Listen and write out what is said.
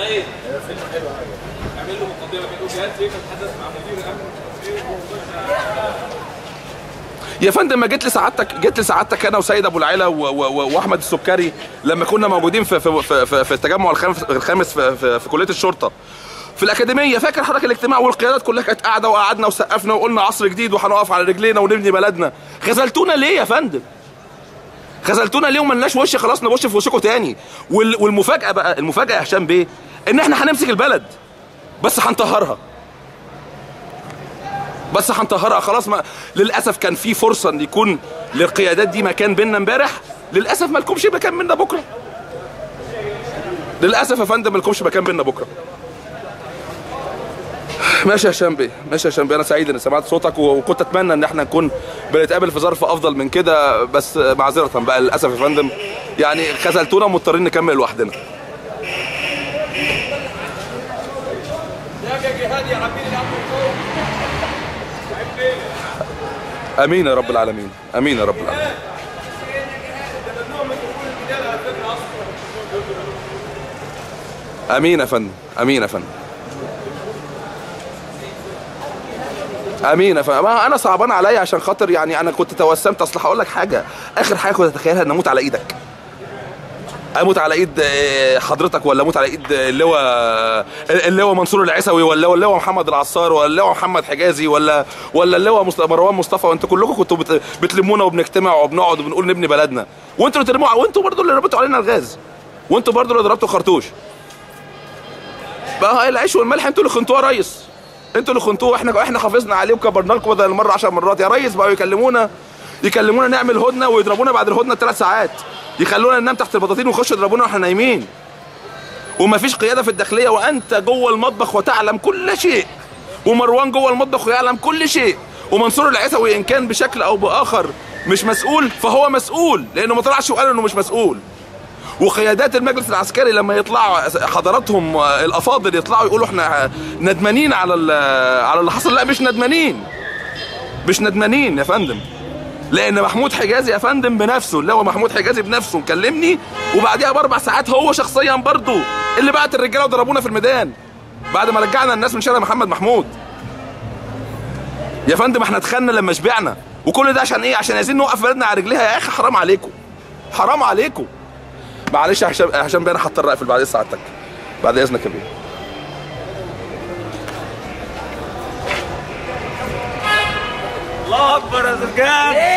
ايه؟ فيلم حلو اعمل له مقدمه بيقول جهاز ليه بتحدث مع مدير الامن يا فندم ما جيت لسعادتك جيت لسعادتك انا وسيد ابو العلا و- و- و- واحمد السكري لما كنا موجودين في في في, في, في التجمع الخامس الخامس في, في, في كليه الشرطه في الاكاديميه فاكر حضرتك الاجتماع والقيادات كلها كانت قاعده وقعدنا وسقفنا وقلنا عصر جديد وهنقف على رجلينا ونبني بلدنا خذلتونا ليه يا فندم خذلتونا ليه وملناش وش خلاص نبص في وشكم تاني وال- والمفاجاه بقى المفاجاه يا هشام بيه ان احنا هنمسك البلد بس هنطهرها بس هنطهرها خلاص ما للاسف كان في فرصه ان يكون للقيادات دي مكان بينا امبارح للاسف ما لكمش مكان بينا بكره للاسف يا فندم ما لكمش مكان بينا بكره ماشي يا هشام بيه ماشي يا هشام بيه انا سعيد اني سمعت صوتك و- وكنت اتمنى ان احنا نكون بنتقابل في ظرف افضل من كده بس معذره بقى للاسف يا فندم يعني خذلتونا ومضطرين نكمل لوحدنا يا جهاد يا عبيد الامن القومي امين يا رب العالمين امين يا رب العالمين امين يا فندم امين يا فندم امين يا فندم ما انا صعبان عليا عشان خاطر يعني انا كنت توسمت اصل هقول لك حاجه اخر حاجه كنت اتخيلها ان اموت على ايدك اموت على ايد آه، حضرتك ولا اموت على ايد اللواء اللواء منصور العسوي ولا اللواء محمد العصار ولا اللواء محمد حجازي ولا ولا اللواء مصط- مروان مصطفى وانتوا كلكم كنتوا بت- بتلمونا وبنجتمع وبنقعد وبنقول نبني بلدنا وانتوا اللي ترموا وانتوا برضو اللي رميتوا علينا الغاز وانتوا برضو اللي ضربتوا خرطوش بقى العيش والملح انتوا اللي خنتوه يا ريس انتوا اللي خنتوه احنا احنا حافظنا عليه وكبرنا لكم بدل المره 10 مرات يا ريس بقوا يكلمونا يكلمونا نعمل هدنه ويضربونا بعد الهدنه ثلاث ساعات يخلونا ننام تحت البطاطين ونخش يضربونا واحنا نايمين ومفيش قياده في الداخليه وانت جوه المطبخ وتعلم كل شيء ومروان جوه المطبخ ويعلم كل شيء ومنصور العسوي ان كان بشكل او باخر مش مسؤول فهو مسؤول لانه ما طلعش وقال انه مش مسؤول وقيادات المجلس العسكري لما يطلعوا حضراتهم الافاضل يطلعوا يقولوا احنا ندمانين على ال- على اللي حصل لا مش ندمانين مش ندمانين يا فندم لان محمود حجازي يا فندم بنفسه اللي هو محمود حجازي بنفسه مكلمني وبعديها باربع ساعات هو شخصيا برضه اللي بعت الرجاله وضربونا في الميدان بعد ما رجعنا الناس من شارع محمد محمود يا فندم احنا اتخنا لما شبعنا وكل ده عشان ايه عشان عايزين نوقف بلدنا على رجليها يا اخي حرام عليكم حرام عليكم معلش يا هشام يا هشام بيه انا هضطر اقفل بعد ساعتك بعد اذنك يا بيه الله اكبر يا زرجان